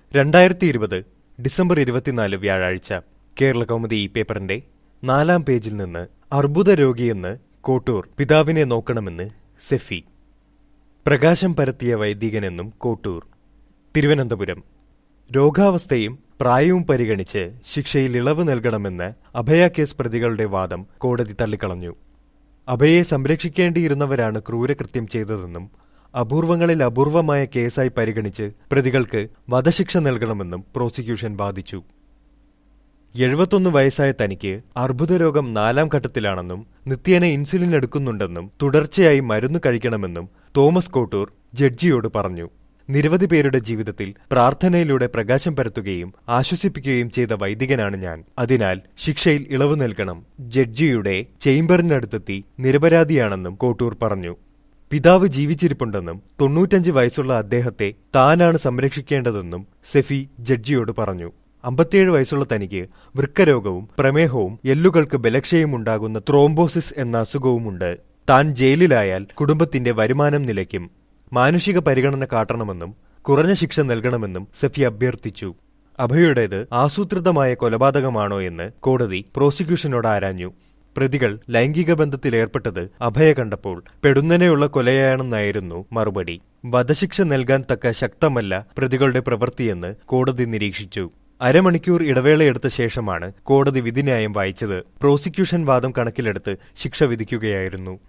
രണ്ടായിരത്തി ഇരുപത് ഡിസംബർ ഇരുപത്തിനാല് വ്യാഴാഴ്ച കേരള കൗമുദി ഈ പേപ്പറിന്റെ നാലാം പേജിൽ നിന്ന് അർബുദ രോഗിയെന്ന് കോട്ടൂർ പിതാവിനെ നോക്കണമെന്ന് സെഫി പ്രകാശം പരത്തിയ വൈദികനെന്നും കോട്ടൂർ തിരുവനന്തപുരം രോഗാവസ്ഥയും പ്രായവും പരിഗണിച്ച് ശിക്ഷയിൽ ഇളവ് നൽകണമെന്ന് അഭയ കേസ് പ്രതികളുടെ വാദം കോടതി തള്ളിക്കളഞ്ഞു അഭയെ സംരക്ഷിക്കേണ്ടിയിരുന്നവരാണ് ക്രൂരകൃത്യം ചെയ്തതെന്നും അപൂർവങ്ങളിൽ അപൂർവമായ കേസായി പരിഗണിച്ച് പ്രതികൾക്ക് വധശിക്ഷ നൽകണമെന്നും പ്രോസിക്യൂഷൻ വാദിച്ചു എഴുപത്തൊന്ന് വയസ്സായ തനിക്ക് അർബുദരോഗം നാലാം ഘട്ടത്തിലാണെന്നും നിത്യേന ഇൻസുലിൻ എടുക്കുന്നുണ്ടെന്നും തുടർച്ചയായി മരുന്ന് കഴിക്കണമെന്നും തോമസ് കോട്ടൂർ ജഡ്ജിയോട് പറഞ്ഞു നിരവധി പേരുടെ ജീവിതത്തിൽ പ്രാർത്ഥനയിലൂടെ പ്രകാശം പരത്തുകയും ആശ്വസിപ്പിക്കുകയും ചെയ്ത വൈദികനാണ് ഞാൻ അതിനാൽ ശിക്ഷയിൽ ഇളവ് നൽകണം ജഡ്ജിയുടെ ചേംബറിനടുത്തെത്തി നിരപരാധിയാണെന്നും കോട്ടൂർ പറഞ്ഞു പിതാവ് ജീവിച്ചിരിപ്പുണ്ടെന്നും തൊണ്ണൂറ്റഞ്ച് വയസ്സുള്ള അദ്ദേഹത്തെ താനാണ് സംരക്ഷിക്കേണ്ടതെന്നും സെഫി ജഡ്ജിയോട് പറഞ്ഞു അമ്പത്തിയേഴ് വയസ്സുള്ള തനിക്ക് വൃക്കരോഗവും പ്രമേഹവും എല്ലുകൾക്ക് ബലക്ഷയം ഉണ്ടാകുന്ന ത്രോംബോസിസ് എന്ന അസുഖവുമുണ്ട് താൻ ജയിലിലായാൽ കുടുംബത്തിന്റെ വരുമാനം നിലയ്ക്കും മാനുഷിക പരിഗണന കാട്ടണമെന്നും കുറഞ്ഞ ശിക്ഷ നൽകണമെന്നും സെഫി അഭ്യർത്ഥിച്ചു അഭയുടേത് ആസൂത്രിതമായ കൊലപാതകമാണോ എന്ന് കോടതി പ്രോസിക്യൂഷനോട് ആരാഞ്ഞു പ്രതികൾ ലൈംഗിക ബന്ധത്തിലേർപ്പെട്ടത് അഭയ കണ്ടപ്പോൾ പെടുന്നനെയുള്ള കൊലയാണെന്നായിരുന്നു മറുപടി വധശിക്ഷ നൽകാൻ തക്ക ശക്തമല്ല പ്രതികളുടെ പ്രവൃത്തിയെന്ന് കോടതി നിരീക്ഷിച്ചു അരമണിക്കൂർ ഇടവേളയെടുത്ത ശേഷമാണ് കോടതി വിധിന്യായം വായിച്ചത് പ്രോസിക്യൂഷൻ വാദം കണക്കിലെടുത്ത് ശിക്ഷ വിധിക്കുകയായിരുന്നു